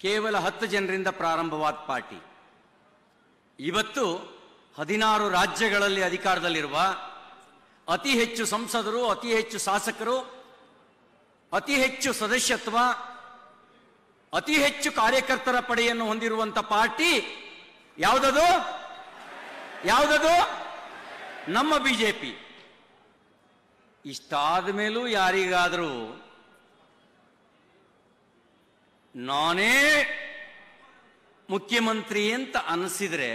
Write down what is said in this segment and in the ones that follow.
ಕೇವಲ ಹತ್ತು ಜನರಿಂದ ಪ್ರಾರಂಭವಾದ ಪಾರ್ಟಿ ಇವತ್ತು ಹದಿನಾರು ರಾಜ್ಯಗಳಲ್ಲಿ ಅಧಿಕಾರದಲ್ಲಿರುವ ಅತಿ ಹೆಚ್ಚು ಸಂಸದರು ಅತಿ ಹೆಚ್ಚು ಶಾಸಕರು ಅತಿ ಹೆಚ್ಚು ಸದಸ್ಯತ್ವ ಅತಿ ಹೆಚ್ಚು ಕಾರ್ಯಕರ್ತರ ಪಡೆಯನ್ನು ಹೊಂದಿರುವಂತ ಪಾರ್ಟಿ ಯಾವುದದು ಯಾವುದದು ನಮ್ಮ ಬಿಜೆಪಿ ಇಷ್ಟಾದ ಮೇಲೂ ಯಾರಿಗಾದರೂ ನಾನೇ ಮುಖ್ಯಮಂತ್ರಿ ಅಂತ ಅನಿಸಿದ್ರೆ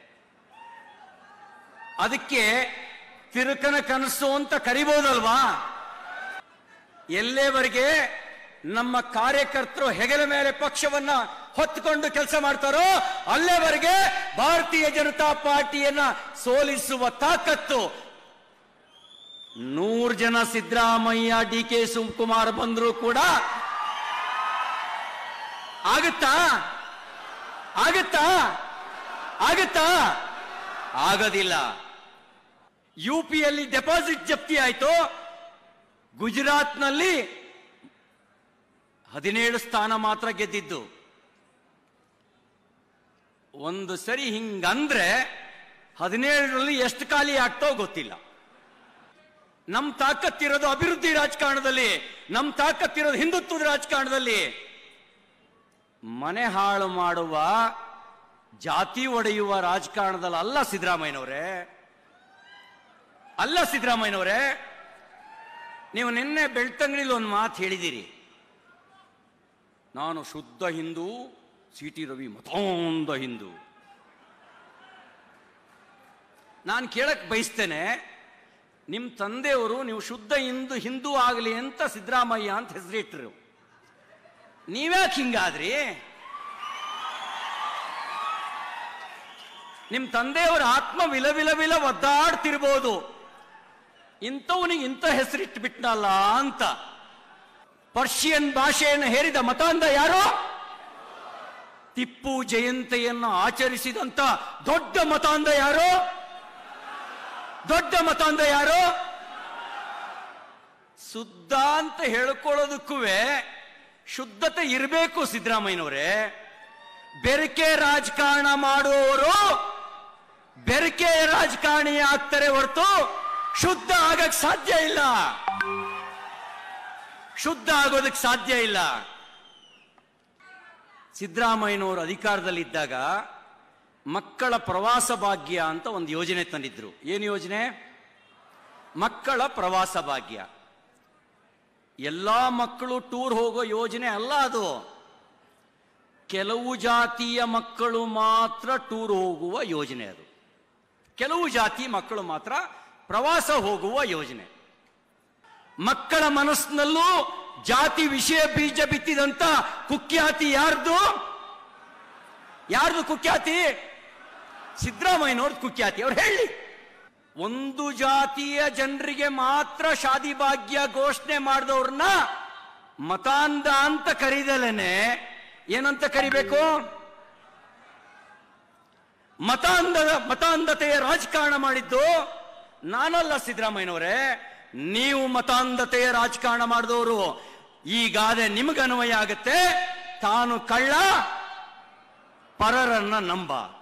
ಅದಕ್ಕೆ ತಿರುಕನ ಕನಸು ಅಂತ ಕರಿಬಹುದಲ್ವಾ ಎಲ್ಲೇವರೆಗೆ ನಮ್ಮ ಕಾರ್ಯಕರ್ತರು ಹೆಗಲ ಮೇಲೆ ಪಕ್ಷವನ್ನ ಹೊತ್ತುಕೊಂಡು ಕೆಲಸ ಮಾಡ್ತಾರೋ ಅಲ್ಲೇವರೆಗೆ ಭಾರತೀಯ ಜನತಾ ಪಾರ್ಟಿಯನ್ನ ಸೋಲಿಸುವ ತಾಕತ್ತು ನೂರು ಜನ ಸಿದ್ದರಾಮಯ್ಯ ಡಿ ಕೆ ಶಿವಕುಮಾರ್ ಬಂದ್ರು ಕೂಡ ಆಗುತ್ತಾ ಆಗುತ್ತಾ ಆಗುತ್ತಾ ಆಗೋದಿಲ್ಲ ಯು ಪಿಯಲ್ಲಿ ಡೆಪಾಸಿಟ್ ಜಪ್ತಿ ಆಯ್ತು ಗುಜರಾತ್ನಲ್ಲಿ ಹದಿನೇಳು ಸ್ಥಾನ ಮಾತ್ರ ಗೆದ್ದಿದ್ದು ಒಂದು ಸರಿ ಹಿಂಗಂದ್ರೆ ಹದಿನೇಳರಲ್ಲಿ ಎಷ್ಟು ಖಾಲಿ ಆಗ್ತೋ ಗೊತ್ತಿಲ್ಲ ನಮ್ ತಾಕತ್ತಿರೋದು ಅಭಿವೃದ್ಧಿ ರಾಜಕಾರಣದಲ್ಲಿ ನಮ್ ತಾಕತ್ತಿರೋದು ಹಿಂದುತ್ವದ ರಾಜಕಾರಣದಲ್ಲಿ ಮನೆ ಹಾಳು ಮಾಡುವ ಜಾತಿ ಒಡೆಯುವ ರಾಜಕಾರಣದಲ್ಲಿ ಅಲ್ಲ ಸಿದ್ದರಾಮಯ್ಯನವರೇ ಅಲ್ಲ ಸಿದ್ದರಾಮಯ್ಯನವರೇ ನೀವು ನಿನ್ನೆ ಬೆಳ್ತಂಗಡಿಲಿ ಒಂದು ಮಾತು ಹೇಳಿದಿರಿ ನಾನು ಶುದ್ಧ ಹಿಂದೂ ಸಿ ಟಿ ರವಿ ಮತೊಂದ ಹಿಂದೂ ನಾನು ಕೇಳಕ್ ಬಯಸ್ತೇನೆ ನಿಮ್ಮ ತಂದೆಯವರು ನೀವು ಶುದ್ಧ ಹಿಂದೂ ಹಿಂದೂ ಆಗಲಿ ಅಂತ ಸಿದ್ದರಾಮಯ್ಯ ಅಂತ ಹೆಸರಿಟ್ರು ನೀವ್ಯಾಕೆ ಹಿಂಗಾದ್ರಿ ನಿಮ್ ತಂದೆಯವರ ಆತ್ಮ ವಿಲ ವಿಲ ವಿಲ ಒದ್ದಾಡ್ತಿರ್ಬೋದು ಇಂಥವನಿಗೆ ಇಂಥ ಹೆಸರಿಟ್ಬಿಟ್ನಲ್ಲ ಅಂತ ಪರ್ಷಿಯನ್ ಭಾಷೆಯನ್ನು ಹೇರಿದ ಮತಾಂಧ ಯಾರು ಟಿಪ್ಪು ಜಯಂತಿಯನ್ನು ಆಚರಿಸಿದಂತ ದೊಡ್ಡ ಮತಾಂಧ ಯಾರು ದೊಡ್ಡ ಮತಾಂಧ ಯಾರು ಶುದ್ಧ ಅಂತ ಹೇಳ್ಕೊಳ್ಳೋದಕ್ಕೂ ಶುದ್ಧತೆ ಇರಬೇಕು ಸಿದ್ದರಾಮಯ್ಯನವರೇ ಬೆರಕೆ ರಾಜಕಾರಣ ಮಾಡುವವರು ಬೆರಕೆ ರಾಜಕಾರಣಿ ಆಗ್ತಾರೆ ಹೊರತು ಶುದ್ಧ ಆಗಕ್ ಸಾಧ್ಯ ಇಲ್ಲ ಶುದ್ಧ ಆಗೋದಕ್ಕೆ ಸಾಧ್ಯ ಇಲ್ಲ ಸಿದ್ದರಾಮಯ್ಯನವರು ಅಧಿಕಾರದಲ್ಲಿದ್ದಾಗ ಮಕ್ಕಳ ಪ್ರವಾಸ ಭಾಗ್ಯ ಅಂತ ಒಂದು ಯೋಜನೆ ತಂದಿದ್ರು ಏನು ಯೋಜನೆ ಮಕ್ಕಳ ಪ್ರವಾಸ ಭಾಗ್ಯ ಎಲ್ಲಾ ಮಕ್ಕಳು ಟೂರ್ ಹೋಗೋ ಯೋಜನೆ ಅಲ್ಲ ಅದು ಕೆಲವು ಜಾತಿಯ ಮಕ್ಕಳು ಮಾತ್ರ ಟೂರ್ ಹೋಗುವ ಯೋಜನೆ ಅದು ಕೆಲವು ಜಾತಿ ಮಕ್ಕಳು ಮಾತ್ರ ಪ್ರವಾಸ ಹೋಗುವ ಯೋಜನೆ ಮಕ್ಕಳ ಮನಸ್ಸಿನಲ್ಲೂ ಜಾತಿ ವಿಷಯ ಬೀಜ ಬಿತ್ತಿದಂತ ಕುಖ್ಯಾತಿ ಯಾರ್ದು ಯಾರ್ದು ಕುಖ್ಯಾತಿ ಸಿದ್ದರಾಮಯ್ಯನವ್ರದ್ದು ಕುಖ್ಯಾತಿ ಅವ್ರು ಹೇಳಿ ಒಂದು ಜಾತಿಯ ಜನರಿಗೆ ಮಾತ್ರ ಶಾದಿ ಭಾಗ್ಯ ಘೋಷಣೆ ಮಾಡಿದವ್ರನ್ನ ಮತಾಂಧ ಅಂತ ಕರೀದಲೇನೆ ಏನಂತ ಕರಿಬೇಕು ಮತಾಂಧದ ಮತಾಂಧತೆಯ ರಾಜಕಾರಣ ಮಾಡಿದ್ದು ನಾನಲ್ಲ ಸಿದ್ದರಾಮಯ್ಯನವರೇ ನೀವು ಮತಾಂಧತೆಯ ರಾಜಕಾರಣ ಮಾಡಿದವರು ಈ ಗಾದೆ ನಿಮಗನ್ವಯ ಆಗತ್ತೆ ತಾನು ಕಳ್ಳ ಪರರನ್ನ ನಂಬ